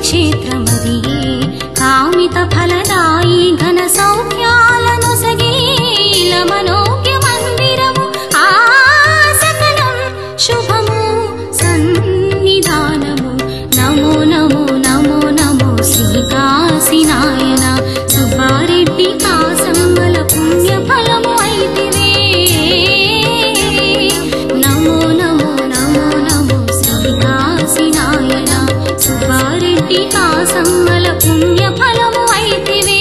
క్షేత్రమదియే కామిత ఫలదాయి ఘన సౌఖ్యాలను సగే మనోజ్ఞ మందిరము ఆ సకలం శుభము సన్నిధానము నమో నమో నమో నమో శ్రీకాశినాయన సుబ్బారెడ్డి కాసమ్మల పుణ్య ఫలము అయితివే నమో నమో నమో నమో శ్రీకాశినాయన సుబ్బారెడ్డి కాసమ్మల పుణ్య ఫలము అయితివే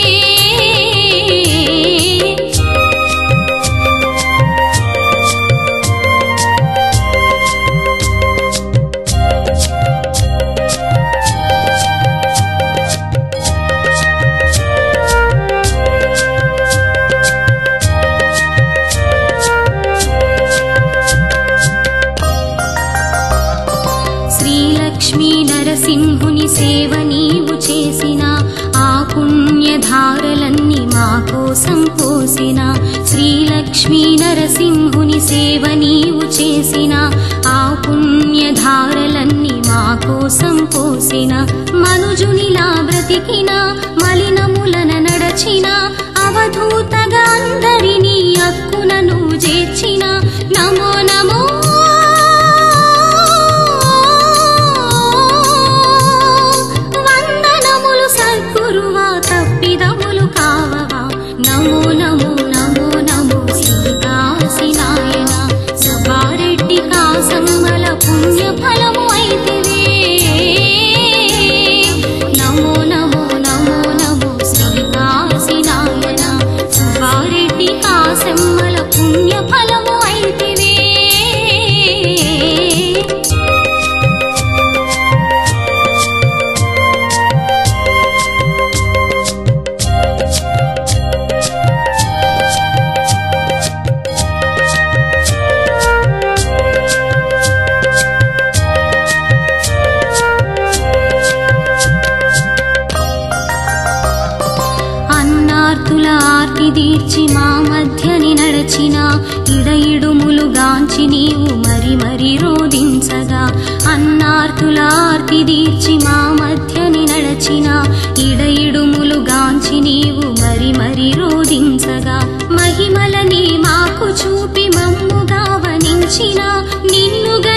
శ్రీలక్ష్మీ నరసింహుని సేవ నీవు చేసిన ఆ పుణ్యధారలన్నీ మా కోసం పోసిన శ్రీలక్ష్మీ నరసింహుని సేవ నీవు చేసిన ఆ పుణ్యధారలన్నీ మా కోసం పోసిన మనుజునిలా బ్రతికిన మలినములన నడచిన అవధూతగా అందరినీ అక్కునను చేర్చిన నమో నమో వందనములు సద్గురువా తప్పిదములు కావవా నమో నమో నమో నమో శ్రీకాశినాయన సుబ్బారెడ్డి కాసమ్మల పుణ్య ఫలము అయితివే నమో నమో నమో నమో శ్రీకాశినాయన సుబ్బారెడ్డి కాసమ్మల పుణ్య ఫలము అయితివే అన్నార్తుల ఆర్తి తీర్చి మా మధ్యని నడచిన ఇడయిడుములు గాంచి నీవు మరి మరి రోధించగా అన్నార్తుల ఆర్తి తీర్చి మా మధ్యని నడచిన ఇడయిడుములు గాంచి నీవు మరి మరి రోధించగా మహిమలని మాకు చూపి మమ్ముగా వనించిన నిన్నుగా